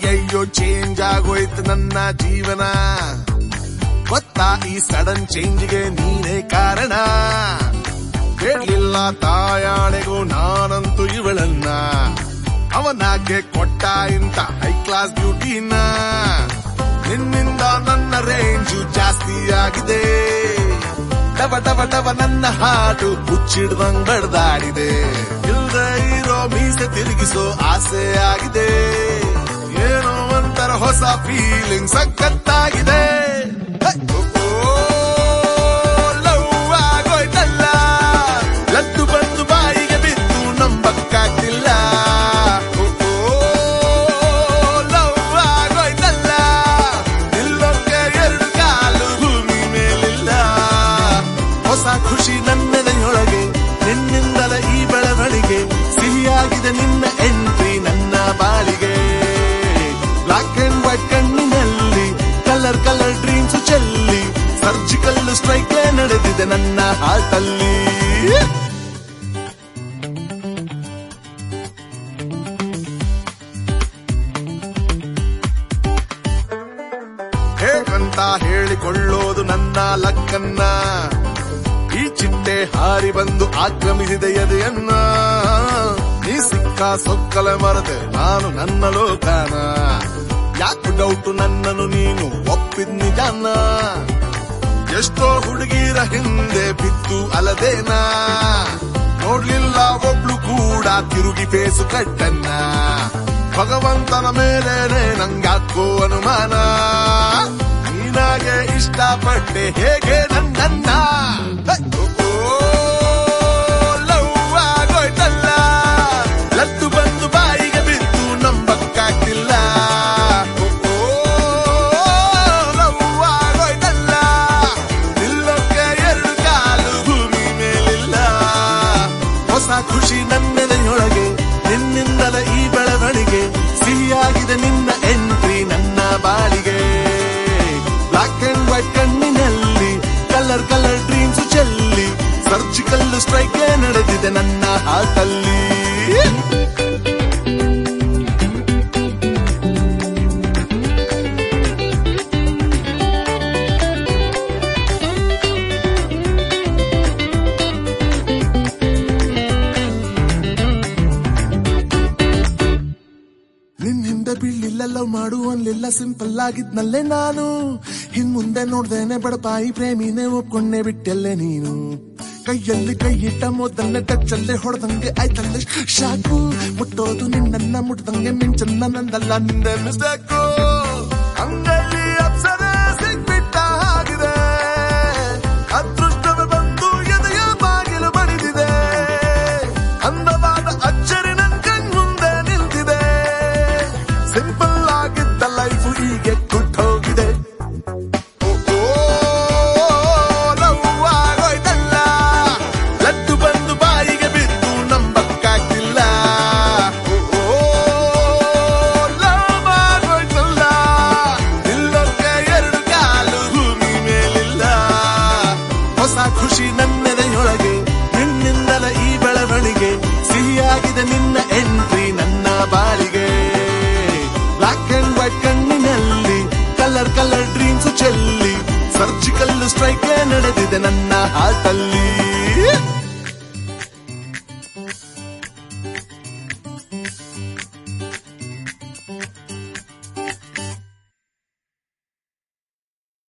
ಅಯ್ಯಯ್ಯೋ ಚೇಂಜ್ ಆಗೋಯ್ತು ನನ್ನ ಜೀವನ ಗೊತ್ತಾ ಈ ಸಡನ್ ಚೇಂಜ್ಗೆ ನೀನೇ ಕಾರಣ ಕೇಳಲಿಲ್ಲ ತಾಯಾಣೆಗೂ ನಾನಂತೂ ಇವಳನ್ನ ಅವನಾಗೆ ಕೊಟ್ಟ ಇಂತ ಹೈ ಕ್ಲಾಸ್ ಬ್ಯೂಟಿನ ನಿನ್ನಿಂದ ನನ್ನ ರೇಂಜು ಜಾಸ್ತಿ ಆಗಿದೆ ಡವ ಡವ ಡವ ನನ್ನ ಹಾಡು ಹುಚ್ಚಿಡ್ದಂಗ್ ಬಡ್ದಾಡಿದೆ ಇಲ್ದ ಇರೋ ಮೀಸೆ ತಿರುಗಿಸೋ ಆಸೆ ಆಗಿದೆ ಏನೋ ಒಂಥರ ಹೊಸ ಫೀಲಿಂಗ್ ಸಖತ್ತಾಗಿದೆ ಹೇ! ಓ, ಲವ್ ಆಗೋಯ್ತಲ್ಲ ಲಡ್ಡು ಬಂದು ಬಾಯಿಗೆ ಬಿದ್ದು ನಂಬಕ್ಕಾಗ್ತಿಲ್ಲ ಓ, ಲವ್ ಆಗೋಯ್ತಲ್ಲ ನಿಲ್ಲೋಕೆ ಎರಡು ಕಾಲು ಭೂಮಿ ಮೇಲಿಲ್ಲ ಹೊಸ ಖುಷಿ ನನ್ನೆದೆಯೊಳಗೆ ನಿನ್ನಿಂದಲ ಈ ಬೆಳವಣಿಗೆ ಸಿಹಿಯಾಗಿದೆ ನಿನ್ನ ಎಂಟ್ರಿ ನನ್ನ ಬಾಳಿಗೆ ಬ್ಲಾಕ್ ಅಂಡ್ ವೈಟ್ ಕಣ್ಣಿನಲ್ಲಿ ಕಲರ್ ಕಲರ್ ಡ್ರೀಮ್ಸ್ ಚೆಲ್ಲಿ ಸರ್ಜಿಕಲ್ ಸ್ಟ್ರೈಕ್ ನಡೆದಿದೆ ನನ್ನ ಹಾಟಲ್ಲಿ ಹೇಗಂತ ಹೇಳಿಕೊಳ್ಳೋದು ನನ್ನ ಲಕ್ಕನ್ನ ಈ ಚಿಟ್ಟೆ ಹಾರಿ ಬಂದು ಆಕ್ರಮಿಸಿದೆ ಎದೆಯನ್ನ ನೀ ಸಿಕ್ಕ ಸೊಕ್ಕಲ ಮರದೆ ನಾನು ನನ್ನ ಲೋಕನ ಯಾಕೆ ಡೌಟು ನನ್ನನ್ನು ನೀನು ಒಪ್ಪಿದ್ ನಿಜಾನ ಎಷ್ಟೋ ಹುಡುಗಿರ ಹಿಂದೆ ಬಿದ್ದು ಅಲದೇನಾ ನೋಡ್ಲಿಲ್ಲ ಒಬ್ಳು ಕೂಡ ತಿರುಗಿ ಬೇಸು ಕಟ್ಟನ್ನ ಭಗವಂತನ ಮೇಲೇನೆ ನಂಗಾಕೋ ಅನುಮಾನ ನೀನಾಗೆ ಇಷ್ಟಪಟ್ಟೆ ಹೇಗೆ ನನ್ನನ್ನ ಹೇ! ಓ, ಲವ್ ಆಗೋಯ್ತಲ್ಲ ಲಡ್ಡು ಬಂದು ಬಾಯಿಗೆ ಬಿದ್ದು ನಂಬಕ್ಕಾಗ್ತಿಲ್ಲ ಓ, ಲವ್ ಆಗೋಯ್ತಲ್ಲ ನಿಲ್ಲೋಕೆ ಎರಡು ಕಾಲು ಭೂಮಿ ಮೇಲಿಲ್ಲ ಹೊಸ ಖುಷಿ ನನ್ನೆದೆಯೊಳಗೆ ನಿನ್ನಿಂದಲ ಈ ಬೆಳವಣಿಗೆ ಸಿಹಿಯಾಗಿದೆ ನಿನ್ನ ಎಂಟ್ರಿ ನನ್ನ ಬಾಳಿಗೆ ಬ್ಲಾಕ್ ಅಂಡ್ ವೈಟ್ ಕಣ್ಣಿನಲ್ಲಿ ಕಲರ್ ಕಲರ್ ಡ್ರೀಮ್ಸ್ ಚೆಲ್ಲಿ ಸರ್ಜಿಕಲ್ ಸ್ಟ್ರೈಕ್ ನಡೆದಿದೆ ನನ್ನ ಹಾಟಲ್ಲಿ ನಿನ್ ಹಿಂದೆ ಬೀಳಿಲ್ಲ ಲವ್ ಮಾಡು ಅನ್ಲಿಲ್ಲ ಸಿಂಪಲ್ ಆಗಿದ್ನಲ್ಲೇ ನಾನು ಹಿನ್ ಮುಂದೆ ನೋಡ್ದೇನೆ ಬಡಪಾಯಿ ಪ್ರೇಮಿನೇ ಒಪ್ಕೊಂಡೆ ಬಿಟ್ಟೆಲ್ಲೆ ನೀನು ಕೈಯಲ್ಲಿ ಕೈ ಇಟ್ಟ ಮೊದಲನೇ ಟಚ್ಚಲ್ಲೇ ಹೊಡೆದಂಗೆ ಆಯ್ತಲ್ಲೇ ಶಾಕು ಮುಟ್ಟೋದು ನಿನ್ನನ್ನ ಮುಟ್ದಂಗೆ ಮಿಂಚನ್ನ ನಂದಲ್ಲ ನಿಂದೆ ಮಿಸ್ಟೇಕು ಅಂಗೈಲಿ ಅಪ್ಸರೆ ಸಿಕ್ಬಿಟ್ಟ ಆಗಿದೆ ಅದೃಷ್ಟವೇ ಬಂದು ಎದೆಯ ಬಾಗಿಲು ಬಡಿದಿದೆ ಅಂದವಾದ ಅಚ್ಚರಿ ನನ್ ಕಣ್ಮುಂದೆ ನಿಂತಿದೆ ಸಿಂಪಲ್ ಆಗಿದ್ದ ಲೈಫ್ ಹೀಗೆ ಕುಟ್ಟೋಗಿದೆ ಓ, ಓ, ಲವ್ ಆಗೋಯ್ತಲ್ಲ ಲಡ್ಡು ಬಂದು ಬಾಯಿಗೆ ಬಿದ್ದು ನಂಬಕ್ಕಾಗ್ತಿಲ್ಲ ಓ, ಓ, ಲವ್ ಆಗೋಯ್ತಲ್ಲ ನಿಲ್ಲೋಕೆ ಎರಡು ಕಾಲು ಭೂಮಿ ಮೇಲಿಲ್ಲ ಹೊಸ ಖುಷಿ ನನ್ನೆದೆಯೊಳಗೆ ನಿನ್ನಿಂದಲ ಈ ಬೆಳವಣಿಗೆ ಸಿಹಿಯಾಗಿದೆ ನಿನ್ನ ಎಂಟ್ರಿ ನನ್ನ ಬಾಳಿಗೆ ಬ್ಲಾಕ್ ಅಂಡ್ ವೈಟ್ ಕಣ್ಣಿನಲ್ಲಿ ಕಲರ್ ಕಲರ್ ಡ್ರೀಮ್ಸ್ ಚೆಲ್ಲಿ ಸರ್ಜಿಕಲ್ ಸ್ಟ್ರೈಕ್ ನಡೆದಿದೆ ನನ್ನ ಹಾಟಲ್ಲಿ